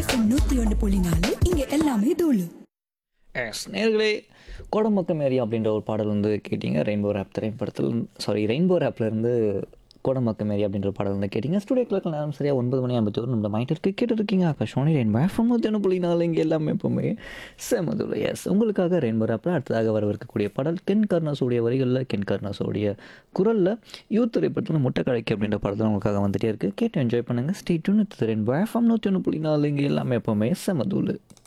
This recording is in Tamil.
எஃப்எம் நூத்தி ஒன்று புள்ளி நாலு இங்க எல்லாமே தூளு எஸ் நேர்களே கோடம்பக்கம் ஏரியா அப்படின்ற ஒரு பாடல் வந்து கேட்டிங்க ரெயின்போ ரேப் திரைப்படத்தில் சாரி ரெயின்போ ரேப்லேருந்து கோடம்பக்கம் ஏரியா அப்படின்ற பாடல் வந்து கேட்டிங்க ஸ்டுடியோ கிளர்க்கில் நேரம் சரியாக ஒன்பது மணி ஐம்பத்தி ஒரு நம்ம மைண்ட் இருக்கு கேட்டு இருக்கீங்க ஆகாஷவாணி ரெயின்போ எஃப்எம் நூற்றி ஒன்று புள்ளி நாலு இங்கே எல்லாமே எப்பவுமே செமதுல எஸ் உங்களுக்காக ரெயின்போ ரேப்பில் அடுத்ததாக வரவிருக்கக்கூடிய பாடல் கென் கர்னாஸோடைய வரிகளில் கென் கர்னாஸோடைய குரலில் யூத் திரைப்படத்தில் முட்டை கழைக்கு அப்படின்ற பாடல் உங்களுக்காக வந்துட்டே இருக்குது கேட்டு என்ஜாய் பண்ணுங்கள் ஸ்டேட் ஒன்று ரெயின்போ எஃப்எம் நூற்றி ஒன்று புள்ளி நாலு இங்கே எல்லாமே எப்பவுமே செமதுல